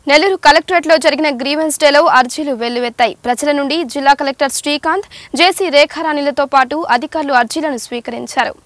నెల్లూరు కలెక్టరేట్లో జరిగిన గ్రీవెన్స్ డేలో అర్జీలు వెల్లువెత్తాయి ప్రజల నుండి జిల్లా కలెక్టర్ శ్రీకాంత్ జేసీ రేఖారాణిలతో పాటు అధికారులు అర్జీలను స్వీకరించారు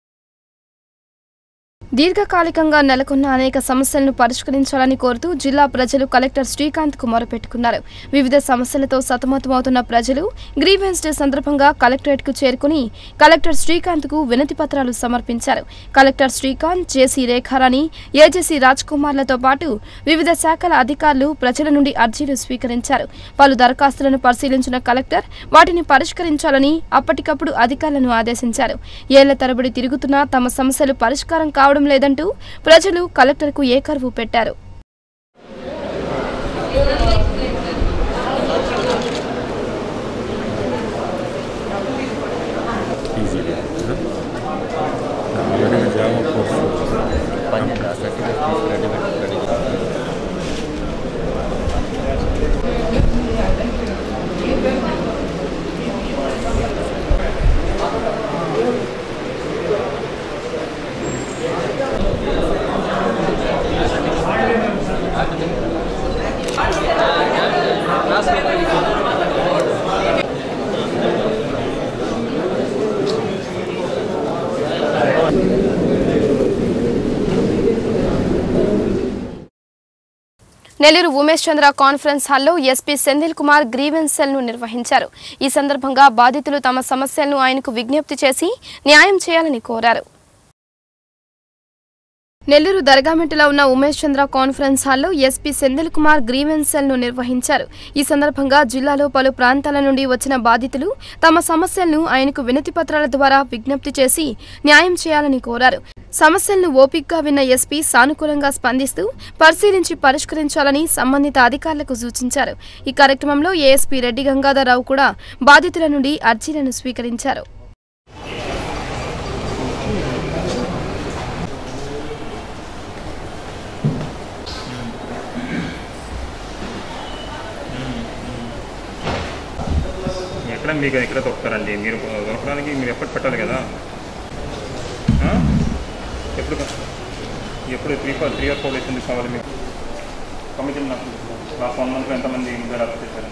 దీర్ఘకాలికంగా నెలకొన్న అనేక సమస్యలను పరిష్కరించాలని కోరుతూ జిల్లా ప్రజలు కలెక్టర్ శ్రీకాంత్ కు మొరపెట్టుకున్నారు వివిధ సమస్యలతో సతమతమవుతున్న ప్రజలు గ్రీవెన్స్ డే సందర్భంగా కలెక్టరేట్ కు చేరుకుని కలెక్టర్ శ్రీకాంత్ కు వినతి పత్రాలు సమర్పించారు collector Srikanth JC Rekharani AJC Raj కుమార్లతో పాటు వివిధ శాఖల అధికారులు ప్రజల నుండి అర్జీలు స్వీకరించారు పలు దరఖాస్తులను పరిశీలించిన కలెక్టర్ వాటిని పరిష్కరించాలని అప్పటికప్పుడు అధికారులను ఆదేశించారు ఏళ్ల తరబడి తిరుగుతున్నా తమ సమస్యలు పరిష్కారం కావడం లేదంటూ ప్రజలు కలెక్టర్కు ఏకరువు పెట్టారు ఈజీగా రెడీగా Java course certificate readymade ready Nellore Umesh Chandra conference హాల్లో SP Senthil Kumar grievance cell ను నిర్వహించారు ఈ సందర్భంగా బాధితులు తమ సమస్యలను ఆయనకు విజ్ఞప్తి చేసి న్యాయం చేయాలని కోరారు నెల్లూరు దర్గామిట్టలో ఉన్న ఉమేష్ చంద్ర కాన్ఫరెన్స్ హాల్లో SP Senthil Kumar grievance cell ను నిర్వహించారు ఈ సందర్భంగా జిల్లాలో పలు ప్రాంతాల నుండి వచ్చిన బాధితులు తమ సమస్యలను ఆయనకు వినతి పత్రాల ద్వారా విజ్ఞప్తి చేసి న్యాయం చేయాలని కోరారు సమస్యలను ఓపిక్గా విన్న ఎస్పీ సానుకూలంగా స్పందిస్తూ పరిశీలించి పరిష్కరించాలని సంబంధిత అధికారులకు సూచించారు ఈ కార్యక్రమంలో ఏఎస్పీ రెడ్డి గంగాధరరావు కూడా బాధితుల నుండి అర్జీలను స్వీకరించారు ఎక్కడ మీకు ఎక్కడ దొరుకుతారండి మీరు దొరకడానికి మీరు ఎఫర్ట్ పెట్టాలి కదా ఆ? ఎప్పుడు కా- ఎప్పుడు three four three or four days ఎందుకు కావాలి మీకు కమిషన్ నాకు లాస్ట్ వన్ మంత్లో ఎంతమంది మీరు అప్లై చేశారు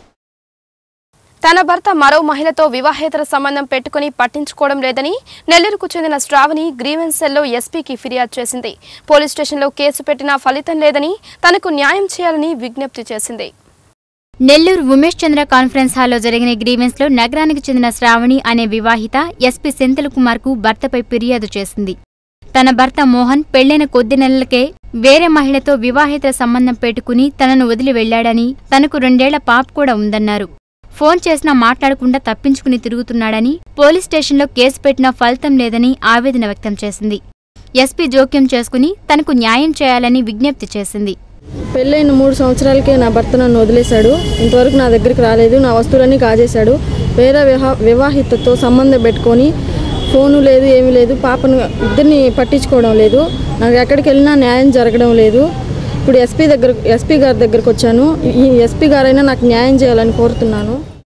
తన భర్త మరో మహిళతో వివాహేతర సంబంధం పెట్టుకుని పట్టించుకోవడం లేదని నెల్లూరుకు చెందిన శ్రావణి గ్రీవెన్స్ సెల్లో ఎస్పీకి ఫిర్యాదు చేసింది పోలీస్ స్టేషన్లో కేసు పెట్టినా ఫలితం లేదని తనకు న్యాయం చేయాలని విజ్ఞప్తి చేసింది నెల్లూరు ఉమేష్ చంద్ర కాన్ఫరెన్స్ హాల్లో జరిగిన గ్రీవెన్స్ లో నగరానికి చెందిన శ్రావణి అనే వివాహిత ఎస్పీ సెంథిల్ కుమార్ కు భర్తపై ఫిర్యాదు చేసింది తన భర్త మోహన్ పెళ్లైన కొద్ది నెలలకే వేరే మహిళతో వివాహేతర సంబంధం పెట్టుకుని తనను వదిలి వెళ్లాడని తనకు రెండేళ్ల పాప కూడా ఉందన్నారు ఫోన్ చేసినా మాట్లాడకుండా తప్పించుకుని తిరుగుతున్నాడని పోలీస్ స్టేషన్లో కేసు పెట్టినా ఫలితం లేదని ఆవేదన వ్యక్తం చేసింది ఎస్పీ జోక్యం చేసుకుని తనకు న్యాయం చేయాలని విజ్ఞప్తి చేసింది పెళ్ళైన మూడు సంవత్సరాలకే నా భర్త నన్ను వదిలేశాడు ఇంతవరకు నా దగ్గరికి రాలేదు నా వస్తువులన్నీ కాజేశాడు వేరే వివా వివాహితతో సంబంధం పెట్టుకొని ఫోను లేదు ఏమీ లేదు పాపను ఇద్దరిని పట్టించుకోవడం లేదు నాకు ఎక్కడికి వెళ్ళినా న్యాయం జరగడం లేదు ఇప్పుడు ఎస్పీ దగ్గర ఎస్పీ గారి దగ్గరకు వచ్చాను ఈ ఎస్పీ గారైనా నాకు న్యాయం చేయాలని కోరుతున్నాను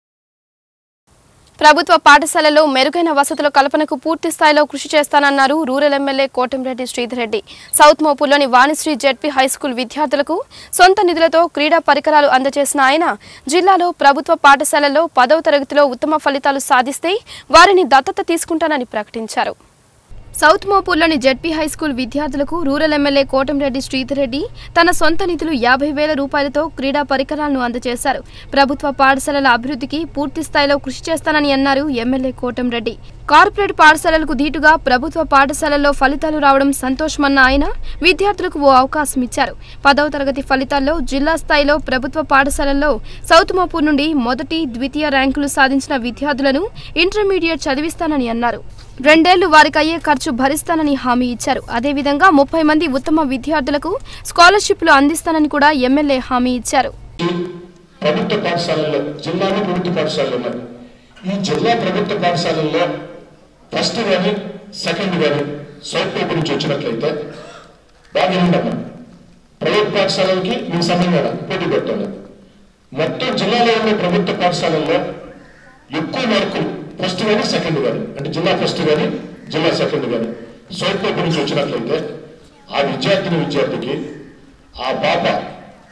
ప్రభుత్వ పాఠశాలల్లో మెరుగైన వసతుల కల్పనకు పూర్తి స్థాయిలో కృషి చేస్తానన్నారు rural MLA Kotamreddy Sridhar Reddy south మోపూర్లోని వాణిశ్రీ జెడ్పీ హైస్కూల్ విద్యార్థులకు సొంత నిధులతో క్రీడా పరికరాలు అందజేసిన ఆయన జిల్లాలో ప్రభుత్వ పాఠశాలల్లో పదవ తరగతిలో ఉత్తమ ఫలితాలు సాధిస్తే వారిని దత్తత తీసుకుంటానని ప్రకటించారు సౌత్ మోపూర్లోని జెడ్పీ హైస్కూల్ విద్యార్థులకు రూరల్ ఎమ్మెల్యే కోటంరెడ్డి శ్రీధర్రెడ్డి తన సొంత నిధులు యాభై వేల రూపాయలతో క్రీడా పరికరాలను అందజేశారు ప్రభుత్వ పాఠశాలల అభివృద్ధికి పూర్తి స్థాయిలో కృషి చేస్తానని అన్నారు ఎమ్మెల్యే కోటంరెడ్డి కార్పొరేట్ పాఠశాలలకు ధీటుగా ప్రభుత్వ పాఠశాలల్లో ఫలితాలు రావడం సంతోషమన్న ఆయన విద్యార్థులకు ఓ అవకాశం ఇచ్చారు పదవ తరగతి ఫలితాల్లో జిల్లా స్థాయిలో ప్రభుత్వ పాఠశాలల్లో సౌత్ మోపూర్ నుండి మొదటి ద్వితీయ ర్యాంకులు సాధించిన విద్యార్థులను ఇంటర్మీడియట్ చదివిస్తానని అన్నారు రెండేళ్లు వారికి అయ్యే ఖర్చు భరిస్తానని హామీ ఇచ్చారు అదేవిధంగా ముప్పై మంది ఉత్తమ విద్యార్థులకు స్కాలర్షిప్లు అందిస్తానని కూడా ఎమ్మెల్యే హామీ ఇచ్చారు ప్రభుత్వ పాఠశాలల్లో జిల్లాలో ప్రభుత్వ పాఠశాలలు ఉన్నాయి ఈ జిల్లా ప్రభుత్వ పాఠశాలల్లో ఫస్ట్ కానీ సెకండ్ కానీ సౌత్ పేపర్ నుంచి వచ్చినట్లయితే బాగా ఉండమ్మా ప్రైవేట్ పాఠశాలలకి మీకు సమయం కదా పోటీ పెట్టాలి మొత్తం జిల్లాలో ఉన్న ప్రభుత్వ పాఠశాలల్లో ఎక్కువ మార్కులు ఫస్ట్ కానీ సెకండ్ కానీ అంటే జిల్లా ఫస్ట్ కానీ జిల్లా సెకండ్ కానీ సౌత్ పేపర్ నుంచి వచ్చినట్లయితే ఆ విద్యార్థిని విద్యార్థికి ఆ పాప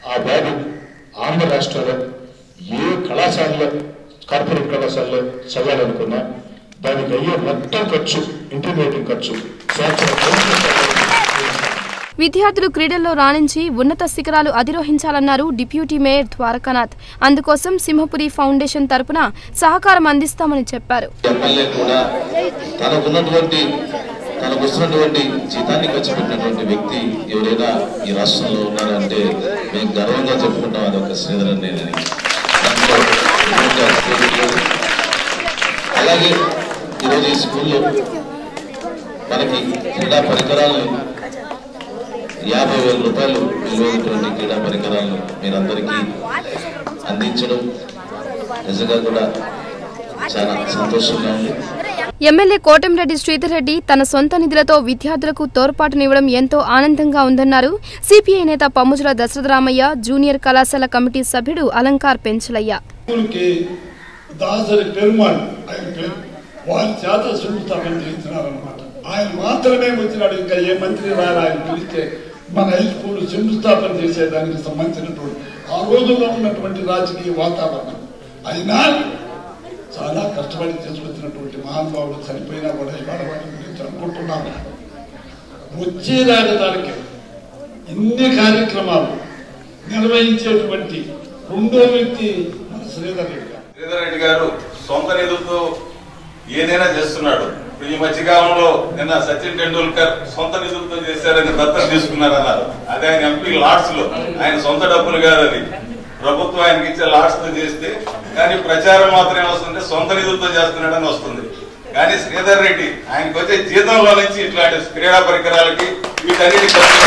ఆ బాబు ఆంధ్ర రాష్ట్రంలో ఏ కళాశాలలో కార్పొరేట్ కళాశాలలో చదవాలనుకున్నా దానికి అయ్యే మొత్తం ఖర్చు ఇంటర్మీడియట్ ఖర్చు సంవత్సరం విద్యార్థులు క్రీడల్లో రాణించి ఉన్నత శిఖరాలు అధిరోహించాలన్నారు డిప్యూటీ మేయర్ ద్వారకానాథ్ అందుకోసం సింహపురి ఫౌండేషన్ తరపున సహకారం అందిస్తామని చెప్పారు ఎమ్మెల్యే కూడా తనకున్నటువంటి తనకు వస్తున్నటువంటి జీతాన్ని ఖర్చు పెట్టినటువంటి వ్యక్తి ఎవరైనా ఈ రాష్ట్రంలో ఉన్నారంటే మేము గర్వంగా చెప్పుకుంటాం అది ఒక శ్రీధరన్ నేనని దాంట్లో ఎటువంటి అతిశయోక్తి లేదు. అలాగే ఈరోజు ఈ స్కూల్లో మనకి క్రీడా పరికరాలను యాభై వేల రూపాయలు విలువైనటువంటి క్రీడా పరికరాలను మీరందరికీ అందించడం నిజంగా కూడా చాలా సంతోషంగా ఉంది ఎమ్మెల్యే కోటంరెడ్డి శ్రీధర్ రెడ్డి తన సొంత నిధులతో విద్యార్థులకు తోడ్పాటునివ్వడం ఎంతో ఆనందంగా ఉందన్నారు సిపిఐ నేత పమ్ముజుల దశరథరామయ్య జూనియర్ కళాశాల కమిటీ సభ్యుడు అలంకార్ పెంచలయ్య స్కూల్కి దాసరి పెరుమాళ్ ఆయన పేరు వారి చేత శంకుస్థాపన చేయించినారనమాట ఆయన మాత్రమే వచ్చినాడు ఇంకా ఏ మంత్రి రారు ఆయన పిలిస్తే మన హై స్కూల్ శంకుస్థాపన చేసేదానికి సంబంధించినటువంటి ఆ రోజుల్లో ఉన్నటువంటి రాజకీయ వాతావరణం అయినా చాలా కష్టపడి తీసుకొచ్చినటువంటి మహానుభావుడు చనిపోయినా కూడా ఇవాళ వాటి గురించి అనుకుంటున్నాము వచ్చే రాజధానికి ఇన్ని కార్యక్రమాలు నిర్వహించేటువంటి రెండో వ్యక్తి మన శ్రీధర్ రెడ్డి గారు. శ్రీధర్ రెడ్డి గారు సొంత నిధులతో ఏదైనా చేస్తున్నాడు ఇప్పుడు ఈ మధ్యకాలంలో నిన్న సచిన్ టెండూల్కర్ సొంత నిధులతో చేశారని దత్తత తీసుకున్నారన్నారు అదే ఆయన ఎంపీ లాట్స్ లో ఆయన సొంత డబ్బులు కాదు అది ప్రభుత్వం ఆయనకి ఇచ్చే లాట్స్ తో చేస్తే కానీ ప్రచారం మాత్రం ఏమొస్తుంది సొంత నిధులతో చేస్తున్నాడని వస్తుంది కానీ శ్రీధర్ రెడ్డి ఆయనకు వచ్చే జీతంలో నుంచి ఇట్లాంటి క్రీడా పరికరాలకి వీటన్నిటి ఖర్చు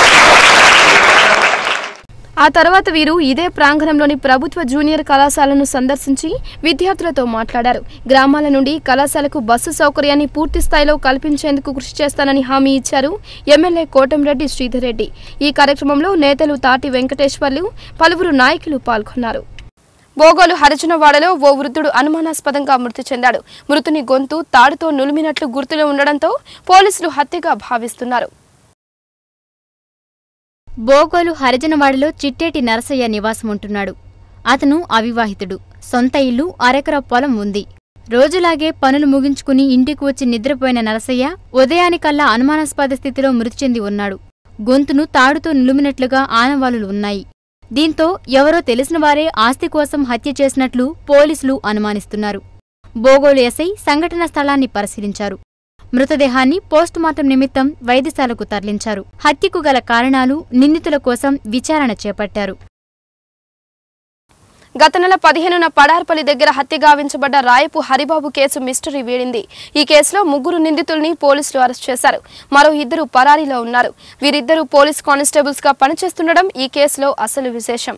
ఆ తర్వాత వీరు ఇదే ప్రాంగణంలోని ప్రభుత్వ జూనియర్ కళాశాలను సందర్శించి విద్యార్థులతో మాట్లాడారు గ్రామాల నుండి కళాశాలకు బస్సు సౌకర్యాన్ని పూర్తి స్థాయిలో కల్పించేందుకు కృషి చేస్తానని హామీ ఇచ్చారు ఎమ్మెల్యే కోటంరెడ్డి శ్రీధర్ రెడ్డి ఈ కార్యక్రమంలో నేతలు తాటి వెంకటేశ్వర్లు పలువురు నాయకులు పాల్గొన్నారు బోగోలు హరిజనవాడలో ఓ వృద్ధుడు అనుమానాస్పదంగా మృతి చెందాడు మృతుని గొంతు తాడుతో నులిమినట్లు గుర్తులో ఉండడంతో పోలీసులు హత్యగా భావిస్తున్నారు బోగోలు హరిజనవాడలో చిట్టేటి నరసయ్య నివాసముంటున్నాడు అతను అవివాహితుడు సొంత ఇల్లు అరెకరా పొలం ఉంది రోజులాగే పనులు ముగించుకుని ఇంటికి వచ్చి నిద్రపోయిన నరసయ్య ఉదయానికల్లా అనుమానాస్పద స్థితిలో మృతి చెంది ఉన్నాడు గొంతును తాడుతో నిలుమినట్లుగా ఆనవాలులు ఉన్నాయి దీంతో ఎవరో తెలిసిన వారే ఆస్తి కోసం హత్య చేసినట్లు పోలీసులు అనుమానిస్తున్నారు బోగోలు ఎస్ఐ సంఘటనా స్థలాన్ని పరిశీలించారు మృతదేహాన్ని పోస్టుమార్టం నిమిత్తం వైద్యశాలకు తరలించారు హత్యకు గల కారణాలు నిందితుల కోసం విచారణ చేపట్టారు గత నెల పదిహేనున పడార్పల్లి దగ్గర హత్య గావించబడ్డ రాయపు హరిబాబు కేసు మిస్టరీ వీడింది ఈ కేసులో ముగ్గురు నిందితుల్ని పోలీసులు అరెస్ట్ చేశారు మరో ఇద్దరు పరారీలో ఉన్నారు వీరిద్దరూ పోలీస్ కానిస్టేబుల్స్ గా పనిచేస్తుండడం ఈ కేసులో అసలు విశేషం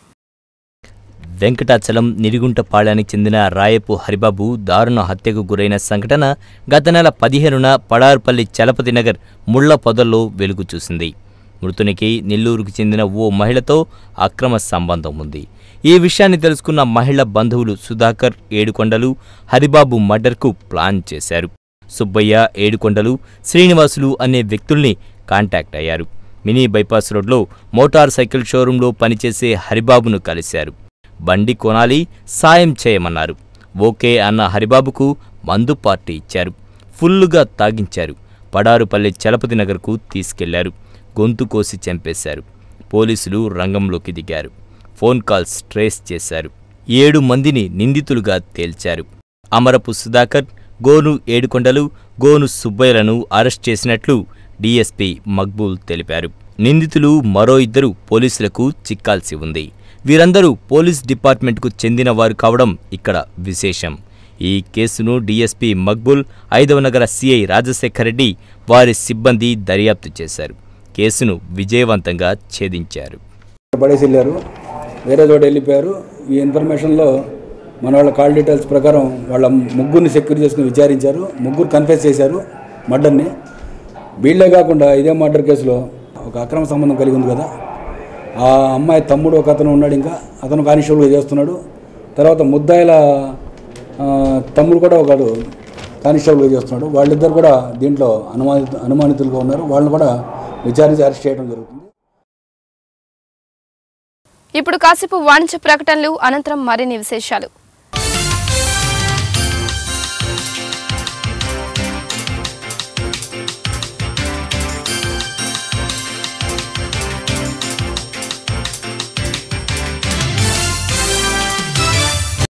వెంకటాచలం నిరిగుంటపాళ్యానికి చెందిన రాయపు హరిబాబు దారుణ హత్యకు గురైన సంఘటన గత నెల పదిహేనున పడార్పల్లి చలపతి నగర్ ముళ్ల పొదల్లో వెలుగు చూసింది మృతునికి నెల్లూరుకు చెందిన ఓ మహిళతో అక్రమ సంబంధం ఉంది ఈ విషయాన్ని తెలుసుకున్న మహిళ బంధువులు సుధాకర్ ఏడుకొండలు హరిబాబు మర్డర్కు ప్లాన్ చేశారు సుబ్బయ్య ఏడుకొండలు శ్రీనివాసులు అనే వ్యక్తుల్ని కాంటాక్ట్ అయ్యారు మినీ బైపాస్ రోడ్లో మోటార్ సైకిల్ షోరూంలో పనిచేసే హరిబాబును కలిశారు బండి కొనాలి సాయం చేయమన్నారు ఓకే అన్న హరిబాబుకు మందు పార్టీ ఇచ్చారు ఫుల్లుగా తాగించారు పడారుపల్లి చలపతి నగర్కు తీసుకెళ్లారు గొంతు కోసి చంపేశారు పోలీసులు రంగంలోకి దిగారు ఫోన్ కాల్స్ ట్రేస్ చేశారు ఏడు మందిని నిందితులుగా తేల్చారు అమరపు సుధాకర్ గోను ఏడుకొండలు గోను సుబ్బయ్యలను అరెస్ట్ చేసినట్లు డీఎస్పీ మక్బూల్ తెలిపారు నిందితులు మరో ఇద్దరు పోలీసులకు చిక్కాల్సి ఉంది వీరందరూ పోలీస్ డిపార్ట్మెంట్కు చెందిన వారు కావడం ఇక్కడ విశేషం ఈ కేసును డీఎస్పీ మక్బుల్ ఐదవ నగర సిఐ రాజశేఖర్ రెడ్డి వారి సిబ్బంది దర్యాప్తు చేశారు కేసును విజయవంతంగా ఛేదించారు పడేసి వెళ్ళారు వేరే చోట వెళ్ళిపోయారు ఈ ఇన్ఫర్మేషన్లో మన వాళ్ళ కాల్ డీటెయిల్స్ ప్రకారం వాళ్ళ ముగ్గురిని సెక్యూర్ చేసుకుని విచారించారు ముగ్గురు కన్ఫెస్ చేశారు మర్డర్ని వీళ్ళే కాకుండా ఇదే మర్డర్ కేసులో ఒక అక్రమ సంబంధం కలిగి ఉంది కదా ఆ అమ్మాయి తమ్ముడు ఒక అతను ఉన్నాడు ఇంకా అతను కానిస్టేబుల్గా చేస్తున్నాడు తర్వాత ముద్దాయిల ఆ, తమ్ముడు కూడా ఒకడు కానిస్టేబుల్గా చేస్తున్నాడు వాళ్ళిద్దరు కూడా దీంట్లో అనుమానిత అనుమానితులుగా ఉన్నారు వాళ్ళని కూడా విచారించి అరెస్ట్ చేయడం జరుగుతుంది ఇప్పుడు కాసేపు వాణిజ్య ప్రకటనలు అనంతరం మరిన్ని విశేషాలు